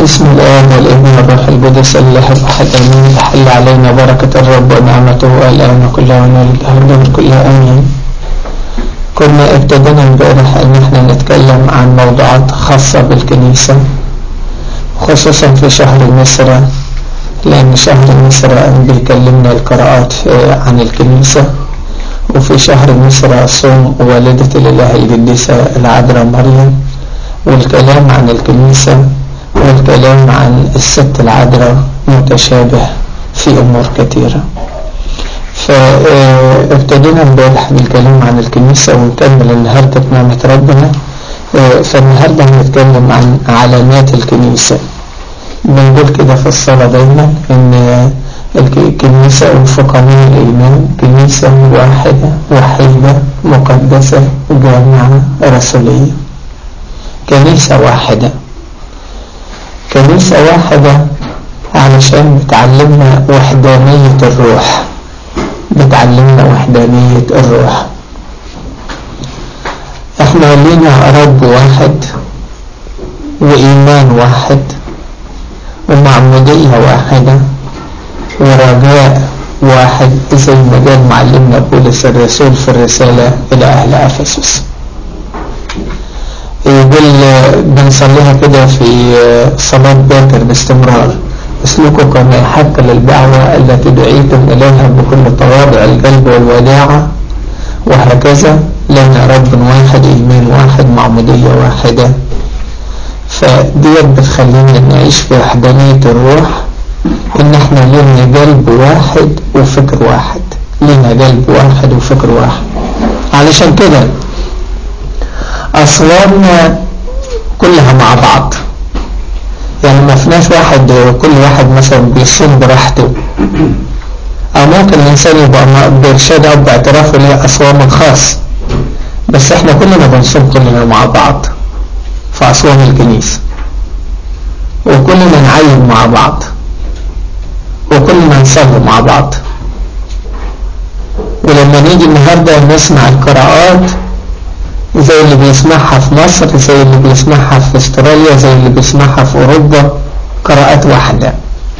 بسم الله والابن والروح القدس الله الأحد آمين تحل علينا بركة الرب ونعمته الآن كلها ونلد كلها آمين كنا ابتدينا امبارح ان احنا نتكلم عن موضوعات خاصة بالكنيسة خصوصا في شهر مصر لأن شهر مصر بيكلمنا القراءات عن الكنيسة وفي شهر مصر صوم والدة الإله القديسة العذراء مريم والكلام عن الكنيسة والكلام عن الست العذراء متشابه في أمور كثيرة فابتدينا امبارح بالكلام عن الكنيسة ونكمل النهاردة بنعمة ربنا فالنهاردة هنتكلم عن علامات الكنيسة بنقول كده في الصلاة دايما ان الكنيسة وفقانين الإيمان كنيسة واحدة وحيدة مقدسة جامعة رسولية كنيسة واحدة كنيسة واحدة علشان بتعلمنا وحدانية الروح بتعلمنا وحدانية الروح احنا لنا رب واحد وإيمان واحد ومعمودية واحدة ورجاء واحد زي ما قال معلمنا بولس الرسول في الرسالة إلى أهل أفسس يقول بنصليها كده في صلاة باكر باستمرار اسلكوا كما يحق للدعوة التي دعيتم إليها بكل تواضع القلب والوداعة وهكذا لنا رب واحد إيمان واحد معمودية واحدة فديت بتخلينا نعيش في وحدانية الروح إن احنا لنا قلب واحد وفكر واحد لنا قلب واحد وفكر واحد علشان كده أصواتنا كلها مع بعض يعني ما فيناش واحد كل واحد مثلا بيصوم براحته أو ممكن الإنسان يبقى بإرشاد أو باعترافه ليه أصوام الخاص بس إحنا كلنا بنصوم كلنا مع بعض في أصوام الكنيسة وكلنا نعيد مع بعض وكلنا نصلي مع بعض ولما نيجي النهاردة نسمع القراءات زي اللي بيسمعها في مصر زي اللي بيسمعها في استراليا زي اللي بيسمعها في أوروبا قراءات واحدة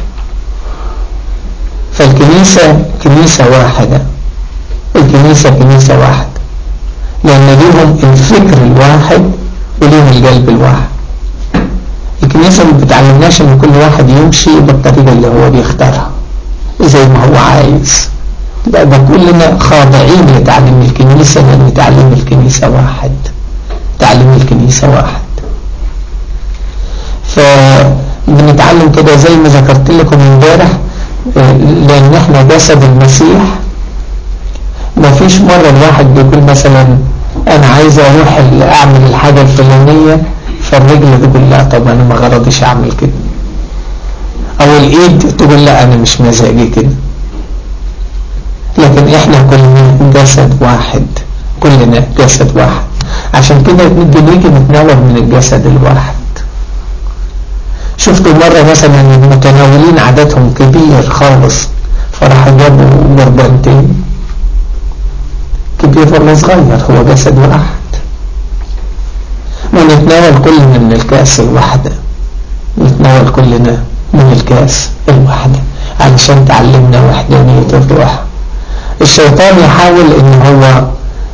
فالكنيسة كنيسة واحدة الكنيسة كنيسة واحدة لأن ليهم الفكر الواحد وليهم القلب الواحد الكنيسة ما بتعلمناش ان كل واحد يمشي بالطريقة اللي هو بيختارها زي ما هو عايز لا ده كلنا خاضعين لتعليم الكنيسة لأن تعليم الكنيسة واحد تعليم الكنيسة واحد فبنتعلم كده زي ما ذكرت لكم امبارح لأن احنا جسد المسيح ما فيش مرة الواحد بيقول مثلا أنا عايز أروح أعمل الحاجة الفلانية فالرجل تقول لا طب أنا ما غرضيش أعمل كده أو الإيد تقول لا أنا مش مزاجي كده لكن احنا كلنا جسد واحد كلنا جسد واحد عشان كده بنيجي نتناول من الجسد الواحد شفتوا مرة مثلا المتناولين عددهم كبير خالص فراحوا جابوا جربانتين كبير ولا صغير هو جسد واحد ونتناول كلنا من الكأس الواحدة نتناول كلنا من الكأس الواحدة علشان تعلمنا وحدانية الروح الشيطان يحاول ان هو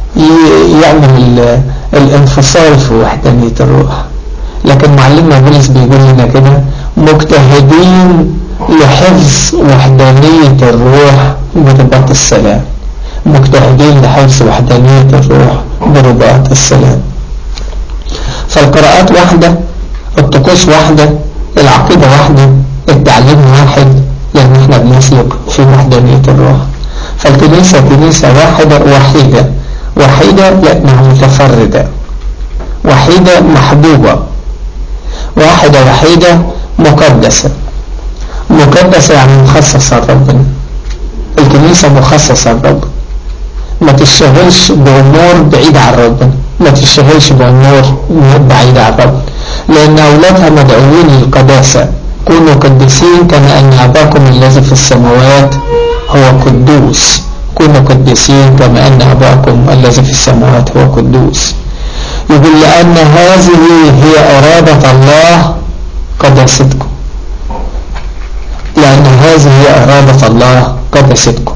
يعمل الانفصال في وحدانية الروح لكن معلمنا بولس بيقول لنا كده مجتهدين لحفظ وحدانية الروح برباط السلام مجتهدين لحفظ وحدانية الروح برباط السلام فالقراءات واحدة الطقوس واحدة العقيدة واحدة التعليم واحد لأن احنا بنسلك في وحدانية الروح فالكنيسة كنيسة واحدة وحيدة وحيدة لأنها متفردة وحيدة محبوبة واحدة وحيدة مقدسة مقدسة يعني مخصصة لربنا الكنيسة مخصصة لربنا ما تشتغلش بأمور بعيدة عن ربنا ما تشتغلش بأمور بعيدة عن ربنا لأن أولادها مدعوين للقداسة كونوا قديسين كما أن أباكم الذي في السماوات هو قدوس كونوا قديسين كما أن أباكم الذي في السماوات هو قدوس يقول لأن هذه هي إرادة الله قداستكم الله قدستكم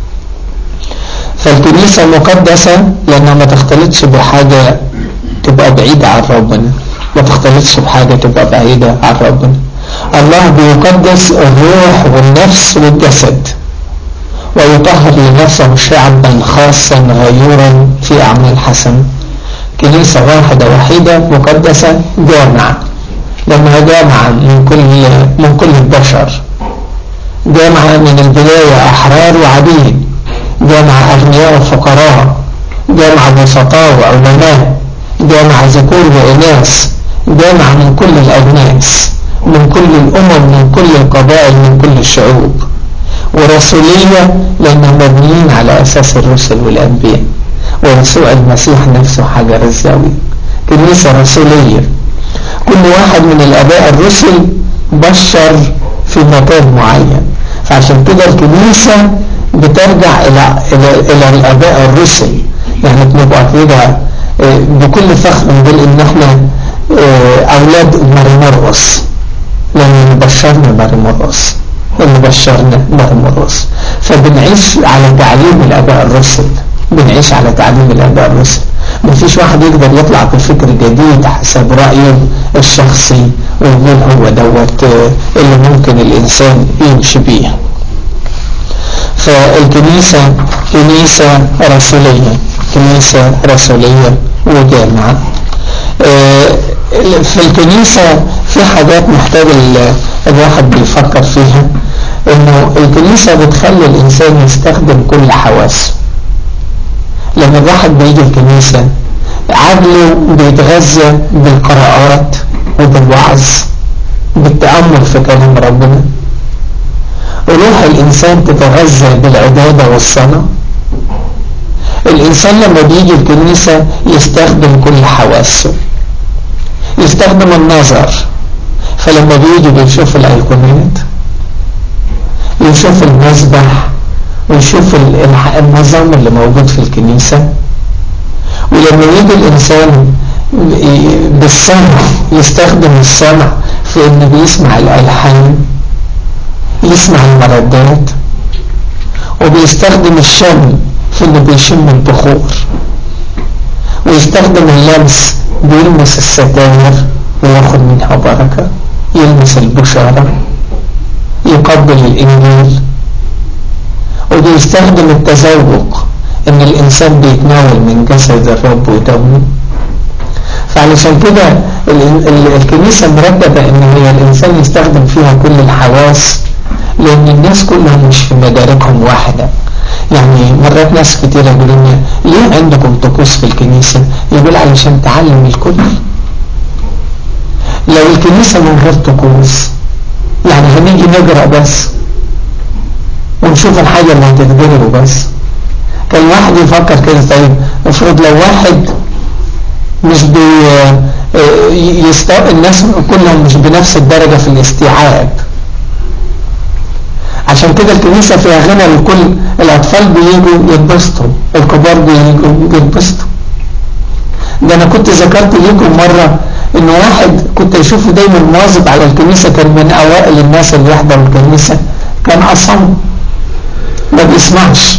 فالكنيسة مقدسة لأنها ما تختلطش بحاجة تبقى بعيدة عن ربنا ما تختلطش بحاجة تبقى بعيدة عن ربنا الله بيقدس الروح والنفس والجسد ويطهر لنفسه شعبا خاصا غيورا في أعمال حسنة كنيسة واحدة وحيدة مقدسة جامعة لأنها جامعة من كل من كل البشر جامعة من البداية أحرار وعبيد جامعة أغنياء وفقراء جامعة بسطاء وعلماء جامعة ذكور وإناث جامعة من كل الأجناس من كل الأمم من كل القبائل من كل الشعوب ورسولية لأنهم مبنيين على أساس الرسل والأنبياء ورسول المسيح نفسه حجر الزاوية كنيسة رسولية كل واحد من الآباء الرسل بشر في مكان معين فعشان كده الكنيسة بترجع إلى, إلى, إلى الآباء الرسل يعني بنبقى كده بكل فخر نقول إن احنا أولاد ماري مرقس لأن بشرنا ماري مرقس اللي بشرنا ماري مرقس فبنعيش على تعليم الآباء الرسل بنعيش على تعليم الآباء الرسل مفيش واحد يقدر يطلع بفكر جديد حسب رأيه الشخصي ويقول هو دوت اللي ممكن الإنسان يمشي بيه فالكنيسة كنيسة رسولية كنيسة رسولية وجامعة في الكنيسة في حاجات محتاج الواحد بيفكر فيها انه الكنيسة بتخلي الانسان يستخدم كل حواسه لما الواحد بيجي الكنيسة عقله بيتغذى بالقراءات وبالوعظ بالتأمل في كلام ربنا روح الإنسان تتغذى بالعبادة والصلاة الإنسان لما بيجي الكنيسة يستخدم كل حواسه يستخدم النظر فلما بيجي بيشوف الأيقونات يشوف المسبح ويشوف النظام اللي موجود في الكنيسة ولما يجي الإنسان بالسمع يستخدم السمع في إنه بيسمع الألحان يسمع المردات وبيستخدم الشم في إنه بيشم البخور ويستخدم اللمس بيلمس الستائر وياخد منها بركة يلمس البشارة يقبل الإنجيل وبيستخدم التذوق ان الانسان بيتناول من جسد الرب ودمه فعلشان كده الكنيسة مرتبة ان هي الانسان يستخدم فيها كل الحواس لان الناس كلهم مش في مداركهم واحدة يعني مرات ناس كتير يقولوا لنا ليه عندكم طقوس في الكنيسة يقول علشان تعلم الكل لو الكنيسة من غير طقوس يعني هنيجي نقرأ بس ونشوف الحاجة اللي هتتجرب بس كان واحد يفكر كده طيب افرض لو واحد مش بي يستو... الناس كلهم مش بنفس الدرجة في الاستيعاب عشان كده الكنيسة فيها غنى لكل الأطفال بيجوا يتبسطوا الكبار بيجوا يتبسطوا ده أنا كنت ذكرت لكم مرة إن واحد كنت أشوفه دايما مواظب على الكنيسة كان من أوائل الناس اللي يحضروا الكنيسة كان أصم ما بيسمعش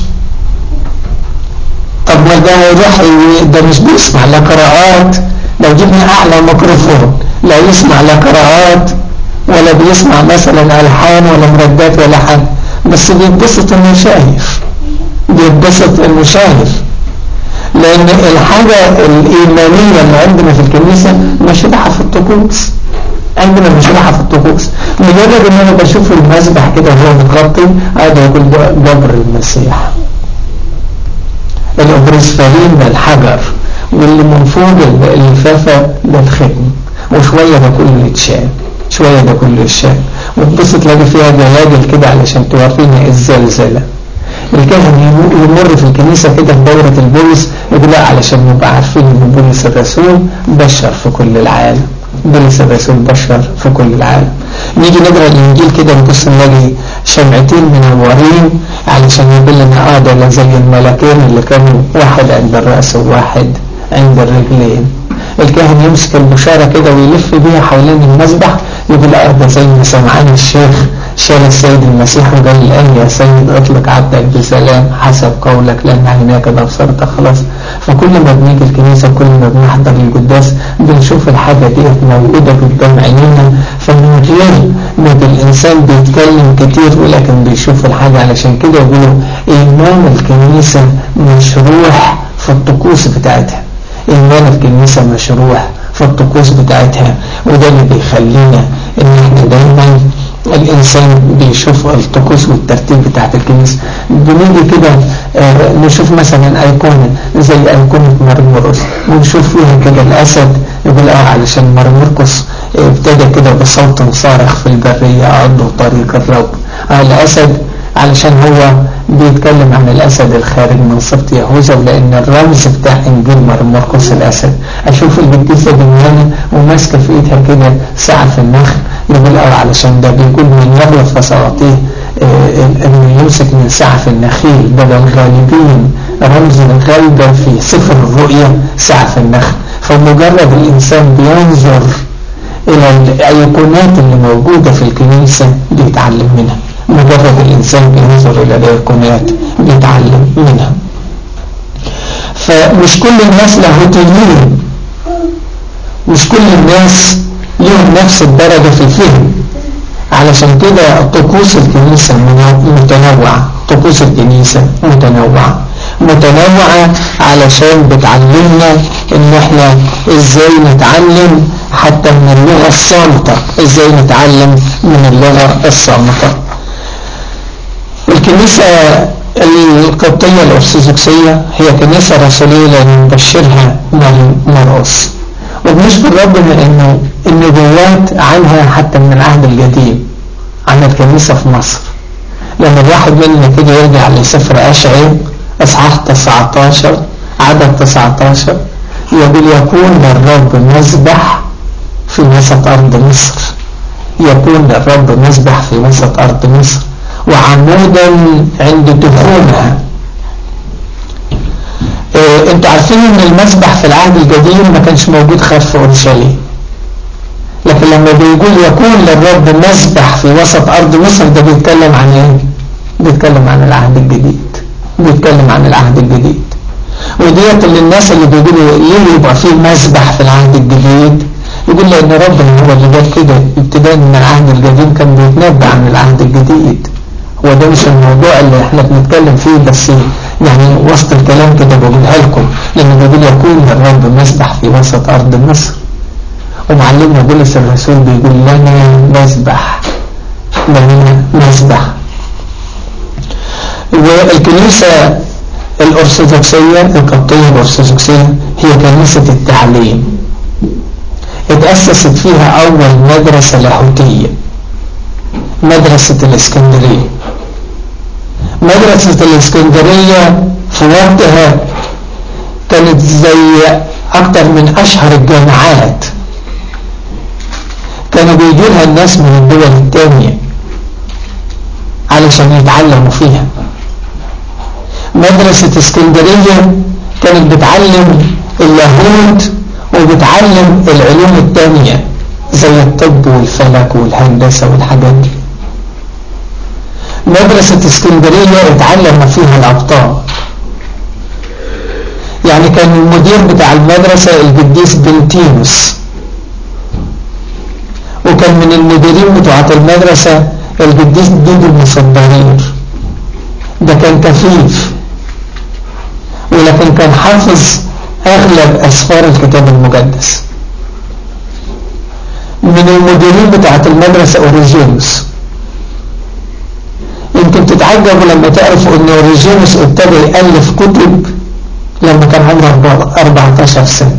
طب ما ده يروح ده مش بيسمع لا قراءات لو جبنا اعلى ميكروفون لا يسمع لا قراءات ولا بيسمع مثلا الحان ولا مردات ولا حاجه بس بيتبسط انه شايف بيتبسط انه شايف لان الحاجه الايمانيه اللي عندنا في الكنيسه مش رايحه في الطقوس عندنا مش رايحه في الطقوس مجرد ان انا بشوف المسبح كده وهو متغطي هذا يقول جبر المسيح الأبرسفالين ده الحجر واللي من فوق اللفافة ده الختم وشوية ده كله يتشال شوية ده كله يتشال وتبص تلاقي فيها جلاجل كده علشان تورينا الزلزلة الكاهن يمر في الكنيسة كده في دورة البولس يقول لا علشان نبقى عارفين ان بولس الرسول بشر في كل العالم بولس الرسول بشر في كل العالم نيجي نقرا الانجيل كده نبص نلاقي شمعتين منورين علشان يقول لنا اه ده زي الملكين اللي كانوا واحد عند الراس وواحد عند الرجلين الكاهن يمسك البشارة كده ويلف بيها حوالين المسبح يقول اه ده زي ما سمعان الشيخ شال السيد المسيح وقال الآن يا سيد اطلق عبدك بسلام حسب قولك لأن هناك ده بصرت خلاص فكل ما بنيجي الكنيسة كل ما بنحضر القداس بنشوف الحاجة دي موجودة قدام عينينا فمن غير ما الإنسان بيتكلم كتير ولكن بيشوف الحاجة علشان كده يقولوا إيمان الكنيسة مشروح في الطقوس بتاعتها إيمان الكنيسة مشروح في الطقوس بتاعتها وده اللي بيخلينا إن إحنا دايما الإنسان بيشوف الطقوس والترتيب بتاعت الكنيسة بنيجي كده آه نشوف مثلا أيقونة زي أيقونة مرمرقس ونشوف فيها كده الأسد يقول اه علشان مرمرقس ابتدى كده بصوت صارخ في البرية أعدوا طريق الرب آه الأسد علشان هو بيتكلم عن الأسد الخارج من سبط يهوذا ولأن الرمز بتاع إنجيل مرقس الأسد أشوف القديسة دميانة وماسكة في إيدها كده ساعة في النخل يقول أو علشان ده بيقول من يغلط فسأعطيه إنه يمسك من سعف النخيل ده الغالبين رمز الغالبة في سفر الرؤيا سعف النخل فمجرد الإنسان بينظر إلى الأيقونات اللي موجودة في الكنيسة بيتعلم منها مجرد الإنسان بينظر إلى الأيقونات بيتعلم منها فمش كل الناس لاهوتيين مش كل الناس لهم نفس الدرجة في الفهم علشان كده طقوس الكنيسة متنوعة طقوس الكنيسة متنوعة متنوعة علشان بتعلمنا ان احنا ازاي نتعلم حتى من اللغة الصامتة ازاي نتعلم من اللغة الصامتة الكنيسة القبطية الأرثوذكسية هي كنيسة رسولية لأن نبشرها مرقس وبنشكر ربنا انه النبوات عنها حتى من العهد القديم عن الكنيسة في مصر لما الواحد مننا كده يرجع لسفر أشعي اصحاح 19 عدد 19 يقول يكون للرب مذبح في وسط أرض مصر يكون للرب مذبح في وسط أرض مصر وعمودا عند دخولها إيه انتوا عارفين ان المذبح في العهد القديم ما كانش موجود خلف اورشليم لكن لما بيقول يكون للرب مذبح في وسط ارض مصر ده بيتكلم عن ايه بيتكلم عن العهد الجديد بيتكلم عن العهد الجديد وديت اللي الناس اللي بيقولوا ليه يبقى فيه مذبح في العهد الجديد يقول لان ربنا هو اللي قال كده ابتداء من العهد القديم كان بيتنبأ عن العهد الجديد هو ده مش الموضوع اللي احنا بنتكلم فيه بس يعني وسط الكلام كده بقولها لكم لأنه بيقول يكون الرب مسبح في وسط أرض مصر ومعلمنا بولس الرسول بيقول لنا مسبح لنا مسبح والكنيسة الأرثوذكسية القبطية الأرثوذكسية هي كنيسة التعليم اتأسست فيها أول مدرسة لاهوتية مدرسة الإسكندرية مدرسة الإسكندرية في وقتها كانت زي أكتر من أشهر الجامعات كانوا بيجوا لها الناس من الدول التانية علشان يتعلموا فيها مدرسة اسكندرية كانت بتعلم اللاهوت وبتعلم العلوم التانية زي الطب والفلك والهندسة والحاجات دي مدرسة اسكندرية اتعلم فيها الأبطال يعني كان المدير بتاع المدرسة القديس بنتينوس وكان من المديرين بتوعة المدرسة القديس دودو المصدرير ده كان كفيف ولكن كان حافظ أغلب أسفار الكتاب المقدس من المديرين بتاعة المدرسة أوريجينوس يمكن تتعجبوا لما تعرفوا ان اوريجينوس ابتدى يألف كتب لما كان عمره 14 سنة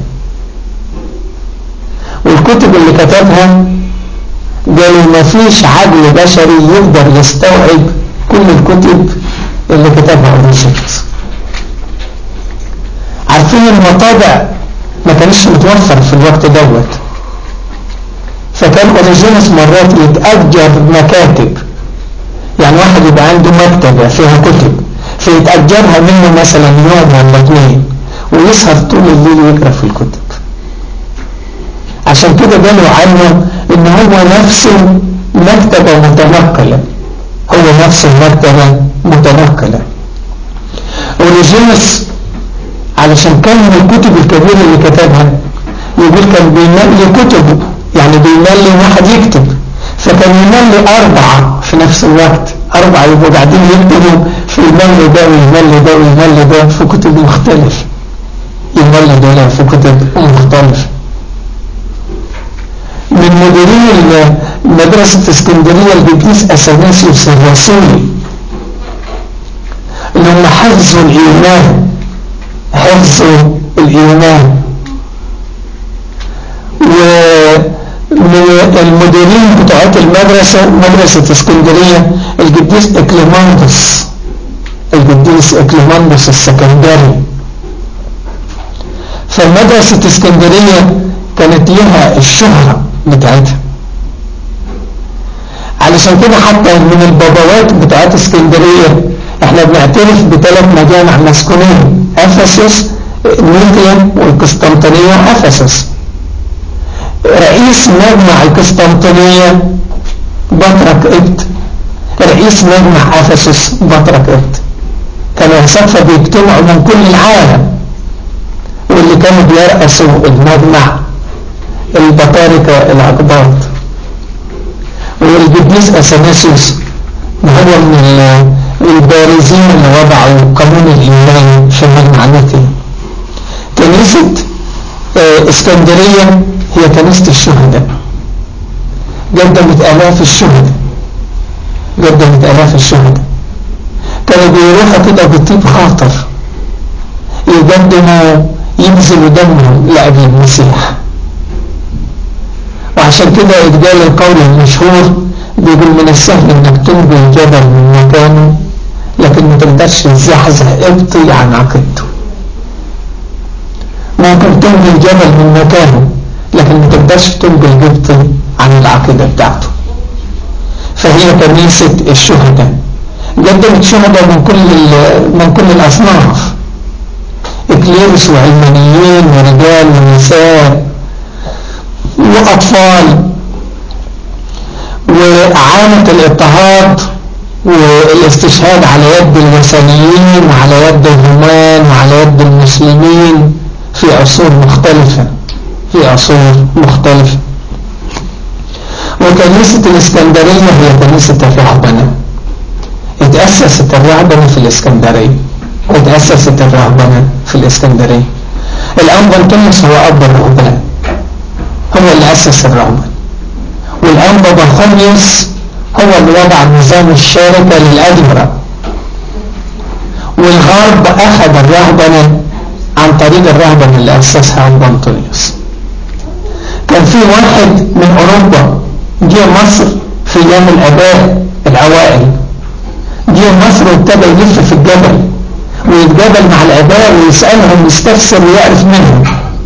والكتب اللي كتبها قالوا ما فيش عقل بشري يقدر يستوعب كل الكتب اللي كتبها اوريجينوس عارفين المطابع ما كانش متوفر في الوقت دوت فكان اوريجينوس مرات يتأجر مكاتب يعني واحد يبقى عنده مكتبة فيها كتب فيتأجرها منه مثلا يوم ولا اثنين ويسهر طول الليل ويقرأ في الكتب عشان كده قالوا عنه ان هو نفسه مكتبة متنقلة هو نفسه مكتبة متنقلة أوريجينس علشان كان من الكتب الكبيرة اللي كتبها يقول كان بيمال لي كتب يعني بيمال لي واحد يكتب فكان يمال لي أربعة في نفس الوقت أربعة يبقوا قاعدين يكتبوا في المل ده والمل ده والمل ده في كتب مختلفة المل ده في كتب مختلفة من مديرين مدرسة اسكندرية القديس أثناسيوس الرسولي اللي هم حفظوا الإيمان حفظوا الإيمان ومن المديرين بتوعات المدرسة مدرسة اسكندرية القديس اكليماندس القديس اكليماندس السكندري فمدرسة اسكندرية كانت لها الشهرة بتاعتها علشان كده حتى من البابوات بتاعت اسكندرية احنا بنعترف بثلاث مجامع مسكونية افسس نيقيا والقسطنطينية افسس رئيس مجمع القسطنطينية بطرك ابت رئيس مجمع افسس بطرك ابت كانوا صدفة بيجتمعوا من كل العالم واللي كانوا بيرأسوا المجمع البطاركة الأقباط والقديس أثناسيوس هو من البارزين اللي وضعوا قانون الإيمان في مجمع نيكيا كنيسة اسكندرية هي كنيسة الشهداء قدمت آلاف الشهداء قدمت آلاف الشهداء كانوا بيروحوا كده بطيب خاطر يقدموا يبذلوا دمهم لأجل المسيح وعشان كده اتقال القول المشهور بيقول من السهل انك تنبي الجبل من مكانه لكن ما تقدرش تزحزح ابطي عن عقيدته ممكن تنبي الجبل من مكانه لكن ما تقدرش تنبي القبطي عن العقيدة بتاعته فهي كنيسة الشهداء قدمت شهداء من كل من كل الأصناف إكليرس وعلمانيين ورجال ونساء وأطفال وعانت الاضطهاد والاستشهاد على يد الوثنيين وعلى يد الرومان وعلى يد المسلمين في عصور مختلفة في عصور مختلفة وكنيسة الإسكندرية هي كنيسة الرهبنة اتأسست الرهبنة في الإسكندرية اتأسست الرهبنة في الإسكندرية الأنبا انطونيوس هو أب الرهبان هو اللي أسس الرهبنة والأنبا بخوميوس هو اللي وضع نظام الشركة للأدمرة والغرب أخذ الرهبنة عن طريق الرهبنة اللي أسسها أنبا انطونيوس كان في واحد من أوروبا جه مصر في أيام الآباء الأوائل جه مصر وابتدى يلف في الجبل ويتجابل مع الآباء ويسألهم يستفسر ويعرف منهم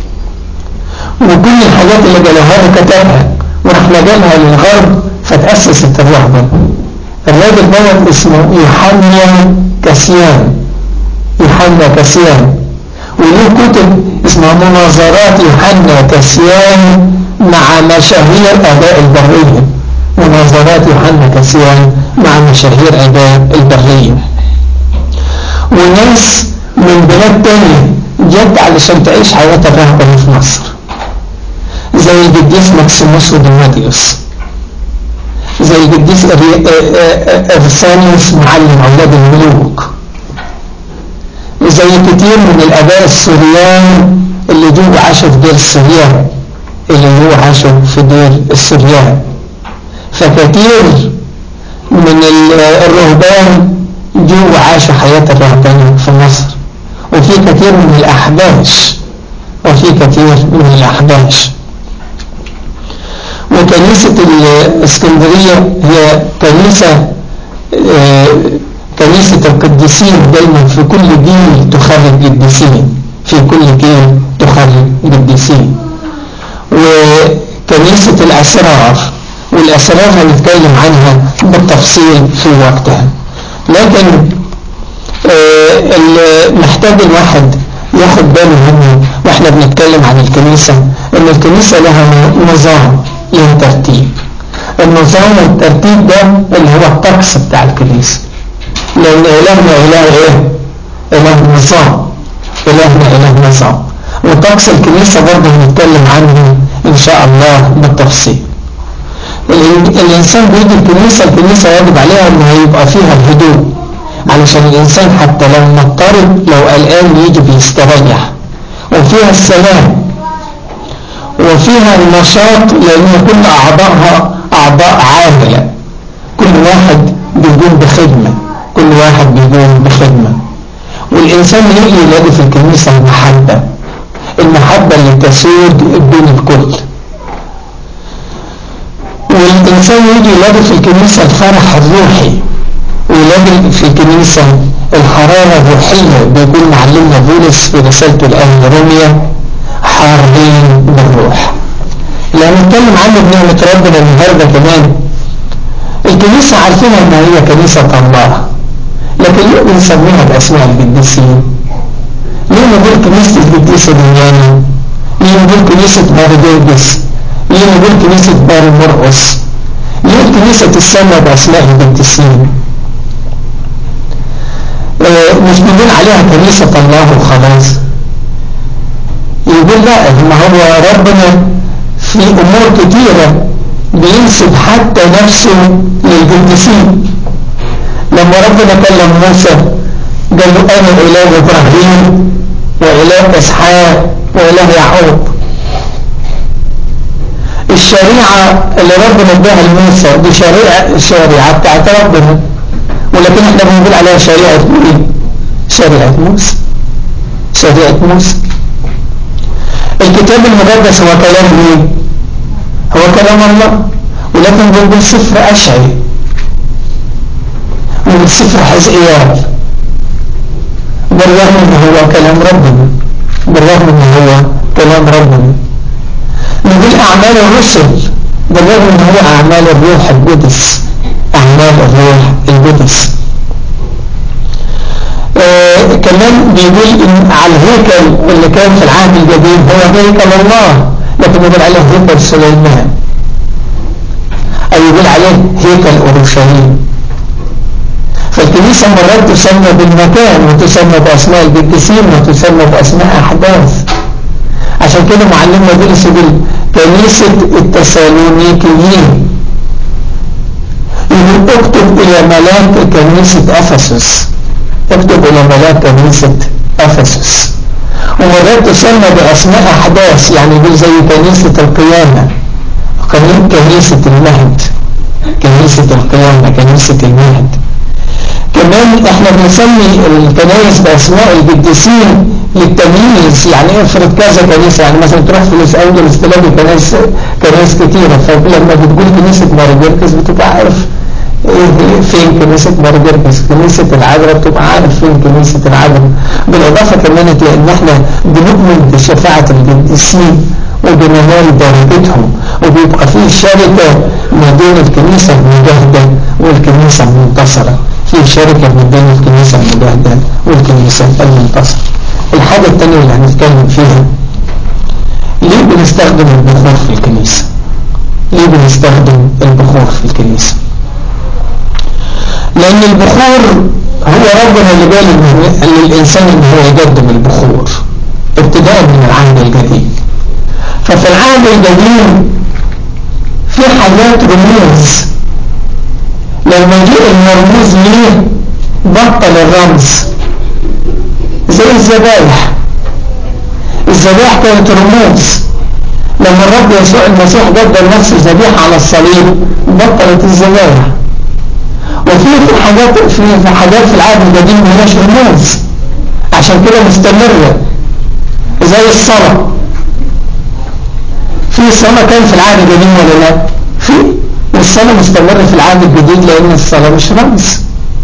وكل الحاجات اللي جالوها له كتبها وراح نقلها للغرب فتأسست الرهبة الراجل دوت اسمه يوحنا كاسيان يوحنا كاسيان وله كتب اسمها مناظرات يوحنا كاسيان مع مشاهير آباء البرية مناظرات يوحنا كاسيان مع مشاهير آباء البرية وناس من بلاد تانية جت علشان تعيش حياة الرهبة في مصر زي القديس ماكسيموس وديماديوس زي القديس ارسانيوس معلم اولاد الملوك زي كتير من الاباء السوريان اللي جو عاشوا في دير السريان اللي جو عاشوا في دير السريان فكتير من الرهبان جو عاشوا حياة الرهبان في مصر وفي كثير من الأحباش وفي كثير من الأحباش وكنيسة الإسكندرية هي كنيسة كنيسة القديسين دايما في كل جيل تخرج قديسين في كل جيل تخرج قديسين وكنيسة الأسرار والأسرار هنتكلم عنها بالتفصيل في وقتها لكن محتاج الواحد ياخد باله منه واحنا بنتكلم عن الكنيسة ان الكنيسة لها نظام لها ترتيب النظام والترتيب ده اللي هو الطقس بتاع الكنيسة لأن إلهنا إله إيه؟ إله نظام إلهنا إله نظام وطقس الكنيسة برضه هنتكلم عنه إن شاء الله بالتفصيل الإنسان بيجي الكنيسة الكنيسة يجب عليها إن يبقى فيها الهدوء علشان الإنسان حتى لو مضطرب لو قلقان يجي بيستريح وفيها السلام وفيها النشاط لأن كل أعضائها أعضاء عاملة كل واحد بيقوم بخدمة كل واحد بيقوم بخدمة والإنسان يجي يلاقي في الكنيسة المحبة المحبة اللي تسود بين الكل والإنسان يجي يلاقي في الكنيسة الفرح الروحي ويلاقي في الكنيسة الحرارة الروحية بيقول معلمنا بولس في رسالته الأهل روميا حارين بالروح لما نتكلم عنه بنعمة ربنا النهاردة كمان الكنيسة عارفين ان هي كنيسة الله لكن ليه بنسميها بأسماء القديسين ليه نقول كنيسة القديسة دنيانا ليه نقول كنيسة باردوجس ليه نقول كنيسة بار مرقص ليه كنيسة تسمى بأسماء القديسين آه مش بنقول عليها كنيسة الله وخلاص يقول لا ما هو ربنا في امور كتيرة بينسب حتى نفسه للقديسين لما ربنا كلم موسى قال له انا اله ابراهيم واله اسحاق واله يعقوب الشريعة اللي ربنا اداها لموسى دي شريعة الشريعة بتاعت ربنا ولكن احنا بنقول عليها شريعة مين شريعة موسى شريعة موسى الكتاب المقدس هو كلام مين هو كلام الله ولكن بنقول سفر أشعري والسفر حزقيال بالرغم ان هو كلام ربنا بالرغم ان هو كلام ربنا نقول اعمال الرسل بالرغم ان هو اعمال الروح القدس اعمال الروح القدس آه كمان بيقول ان على الهيكل اللي كان في العهد القديم هو هيكل الله لكن يقول عليه هيكل سليمان او يقول عليه هيكل اورشليم فالكنيسة مرات تسمى بالمكان وتسمى بأسماء القديسين وتسمى بأسماء أحداث عشان كده معلمنا بولس يقول كنيسة التسالونيكيين يقول اكتب إلى ملاك كنيسة أفسس اكتب إلى ملاك كنيسة أفسس ومرات تسمى بأسماء أحداث يعني يقول زي كنيسة القيامة كنيسة المهد كنيسة القيامة كنيسة المهد كمان احنا بنسمي الكنائس باسماء القديسين للتمييز يعني افرض كذا كنيسه يعني مثلا تروح في لوس انجلوس تلاقي كنائس كنائس كتيره فلما بتقول كنيسه مارجركس بتبقى عارف ايه فين كنيسه مارجركس كنيسه العذراء بتبقى عارف فين كنيسه العذراء بالاضافه كمان تلاقي ان احنا بنؤمن بشفاعه القديسين وبننال درجتهم وبيبقى في شركه ما بين الكنيسه المجاهده والكنيسه المنتصره في شركة ما بين الكنيسة المجاهدة والكنيسة المنتصرة الحاجة الثانية اللي هنتكلم فيها ليه بنستخدم البخور في الكنيسة ليه بنستخدم البخور في الكنيسة لأن البخور هو ربنا اللي قال للإنسان إن هو يقدم البخور ابتداء من العهد القديم ففي العهد القديم في حاجات رموز لما جاء المرموز ليه بطل الرمز زي الذبائح الذبائح كانت رموز لما الرب يسوع المسيح قدم نفسه ذبيحة على الصليب بطلت الذبائح وفي في حاجات في, في حاجات في العهد القديم ملهاش رموز عشان كده مستمرة زي الصلاة في صلاة كان في العهد القديم ولا لا؟ في والصلاة مستمرة في العهد الجديد لأن الصلاة مش رمز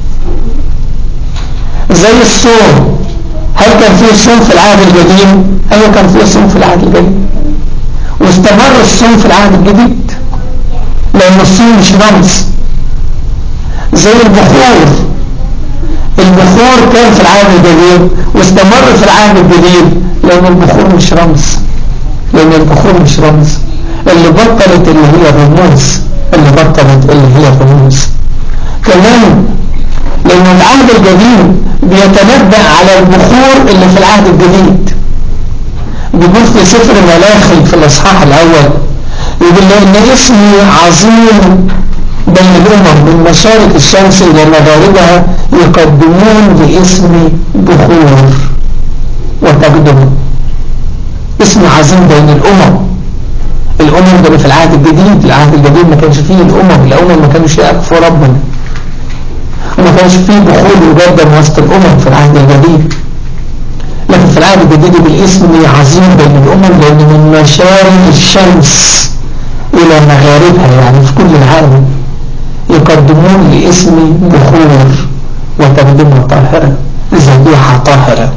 زي الصوم هل كان فيه صوم في العهد القديم؟ أيوة كان فيه صوم في العهد القديم واستمر الصوم في العهد الجديد لأن الصوم مش رمز زي البخور البخور كان في العهد القديم واستمر في العهد الجديد لأن البخور مش رمز لأن البخور مش رمز اللي بطلت اللي هي الرموز اللي بطلت اللي هي الرموز كمان لأن العهد القديم بيتنبأ على البخور اللي في العهد الجديد بيقول في سفر ملاخي في الإصحاح الأول يقول لأن اسمي عظيم بين الأمم من مشارق الشمس إلى مغاربها يقدمون لاسمي بخور وتقدم اسم عظيم بين الأمم الأمم ده في العهد الجديد العهد الجديد ما كانش فيه الأمم الأمم ما كانوش يعرفوا ربنا وما كانش فيه بخور يقدم وسط الأمم في العهد الجديد لكن في العهد الجديد بالاسم عظيم بين الأمم لأن من مشارق الشمس إلى مغاربها يعني في كل العالم يقدمون لاسم بخور وتقدمة طاهرة ذبيحة طاهرة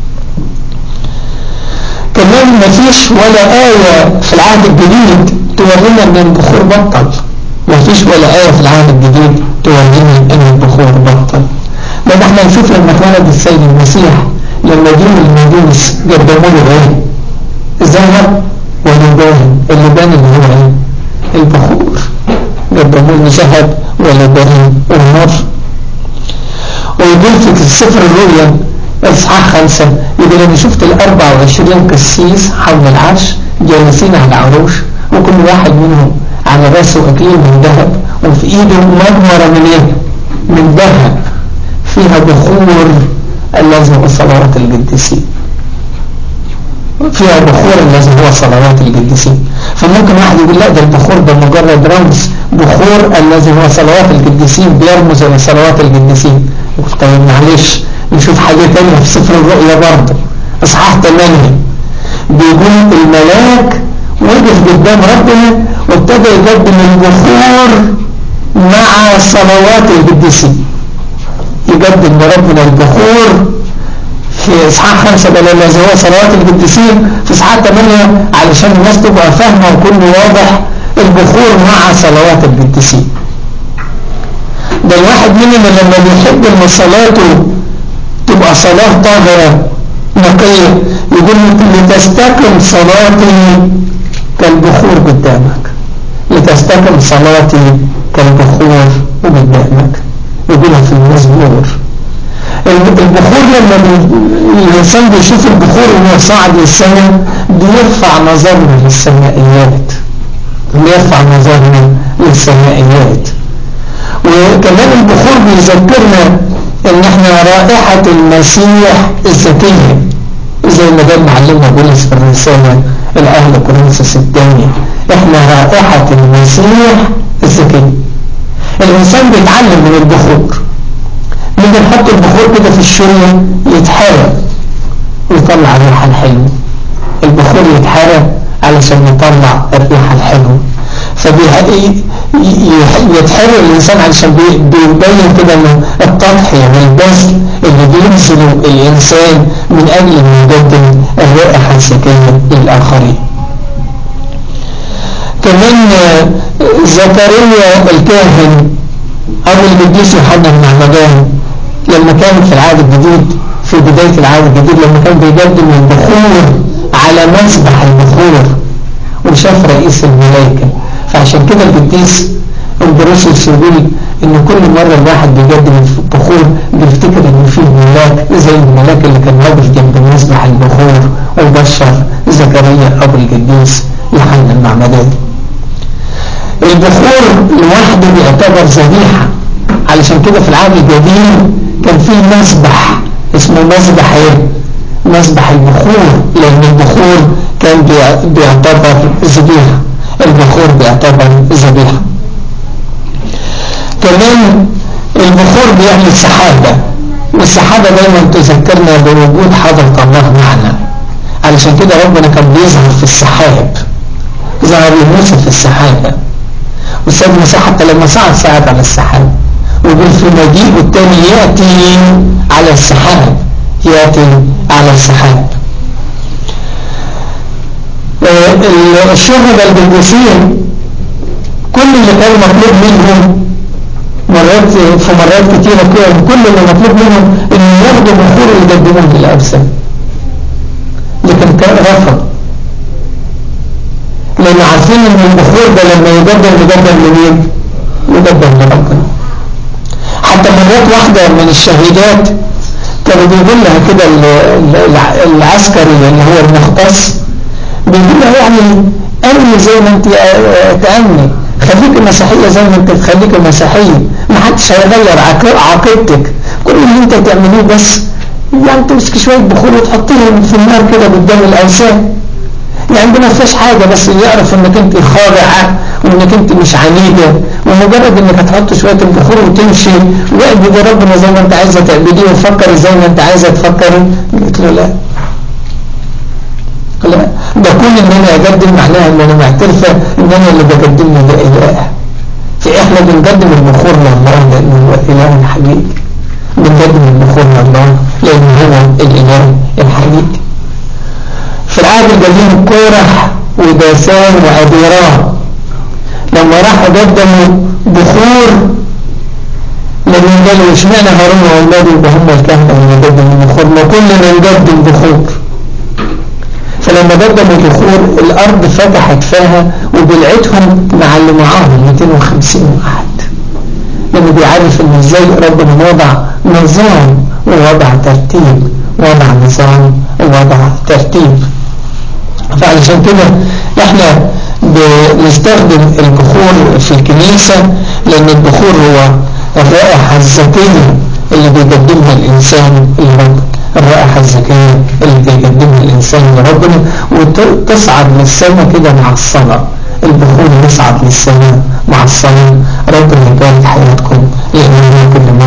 كمان ما فيش ولا آية في العهد الجديد تورينا ان البخور بطل ما فيش ولا آية في العهد الجديد تورينا ان البخور بطل لان احنا نشوف لما اتولد السيد المسيح لما جينا المجوس قدموا له ايه ذهب ولبان اللبان اللي هو ايه البخور قدموا له ذهب ولبان ونار ويقول في سفر الرؤيا اصحاح خمسة يقول انا شفت الاربع وعشرين قسيس حول العرش جالسين على عروش وكل واحد منهم على راسه اكليل من ذهب وفي ايده مجمرة من ايه من ذهب فيها بخور الذي هو صلوات القديسين فيها بخور الذي هو صلوات القديسين فممكن واحد يقول لا ده البخور ده مجرد رمز بخور الذي هو صلوات القديسين بيرمز الى صلوات القديسين طيب معلش نشوف حاجة تانية في سفر الرؤيا برضه اصحاح 8 بيقول الملاك وقف قدام ربنا وابتدى يقدم البخور مع صلوات القديسين يقدم لربنا البخور في اصحاح 5 بل الذي هو صلوات القديسين في اصحاح 8 علشان الناس تبقى فاهمه وكل واضح البخور مع صلوات القديسين ده الواحد مننا لما بيحب ان صلاته تبقى صلاة طاهرة نقية يقول لتستقم صلاتي كالبخور قدامك لتستقم صلاتي كالبخور قدامك يقولها في المزمور البخور لما الإنسان بيشوف البخور وهو صاعد للسماء بيرفع نظرنا للسمائيات بيرفع نظرنا للسمائيات وكمان البخور بيذكرنا ان احنا رائحة المسيح الذكية زي ما قال معلمنا بولس في الرسالة الاهل كورنثوس الثانية احنا رائحة المسيح الذكية الانسان بيتعلم من البخور نيجي نحط البخور كده في الشورية يتحرق ويطلع الريحة الحلوة البخور يتحرق علشان يطلع الريحة الحلوة فبيتحرق الإنسان علشان بيبين كده انه التضحية والبذل اللي بيبذله الإنسان من أجل أن يقدم الرائحة الزكية للآخرين كمان زكريا الكاهن أبو القديس يوحنا المعمدان لما كان في العهد الجديد في بداية العهد الجديد لما كان بيقدم البخور على مسبح البخور وشاف رئيس الملائكة فعشان كده القديس البروسوس يقول ان كل مرة الواحد بيقدم البخور بيفتكر ان فيه ملاك زي الملاك اللي كان واقف جنب مسبح البخور وبشر زكريا ابو القديس يوحنا المعمدان البخور لوحده بيعتبر ذبيحة علشان كده في العهد القديم كان فيه مسبح اسمه مسبح ايه مسبح البخور لان البخور كان بيعتبر ذبيحة البخور بيعتبر ذبيحة كمان البخور بيعمل سحابة والسحابة دايما تذكرنا بوجود حضرة الله معنا علشان كده ربنا كان بيظهر في السحاب ظهر لموسى في السحابة والسيد المسيح حتى لما صعد صعد على السحاب ويقول في مجيء التاني يأتي على السحاب يأتي على السحاب الشهداء القديسين كل اللي كان مطلوب منهم مرات في مرات كتيرة كده كل اللي مطلوب منهم ان ياخدوا بخور ويقدموه للأجسام لكن كان رفض لان عارفين ان البخور ده لما يقدم يقدم لمين يقدم لربنا حتى مرات واحدة من الشهيدات كانوا بيقول لها كده العسكري اللي هو المختص بيقول لها يعني أمني زي ما انت تأمني خليك مسيحية زي ما انت تخليك مسيحية ما حدش هيغير عقيدتك كل اللي انت تعمليه بس يعني تمسك شوية بخور وتحطيهم في النار كده قدام الأوثان يعني ما فيش حاجة بس يعرف انك انت خاضعة وانك انت مش عنيدة ومجرد انك هتحط شوية البخور وتمشي واعبد ربنا زي ما انت عايزة تعبديه وفكري زي ما انت عايزة تفكري قلت له لا لا ده كون ان انا اقدم معناها ان انا معترفة ان انا اللي بقدم له ده اله فاحنا بنقدم البخور لله لانه هو اله حقيقي بنقدم البخور لله لانه هو الاله الحقيقي في العهد القديم كورح وداسان وأبيرام لما راحوا قدموا بخور لما قالوا اشمعنى هارون وأولاده يبقى هم الكهنة اللي قدموا البخور ما كلنا نقدم بخور فلما قدموا بخور الأرض فتحت فيها وبلعتهم مع اللي معاهم 250 واحد لأنه بيعرف إن إزاي ربنا وضع نظام ووضع ترتيب وضع نظام ووضع ترتيب فعلشان كده احنا بنستخدم البخور في الكنيسة لان البخور هو الرائحة الذكية اللي بيقدمها الانسان لربنا الرائحة الذكية اللي بيقدمها الانسان لربنا وتصعد للسماء كده مع الصلاة البخور يصعد للسماء مع الصلاة ربنا يبارك حياتكم لأنه كل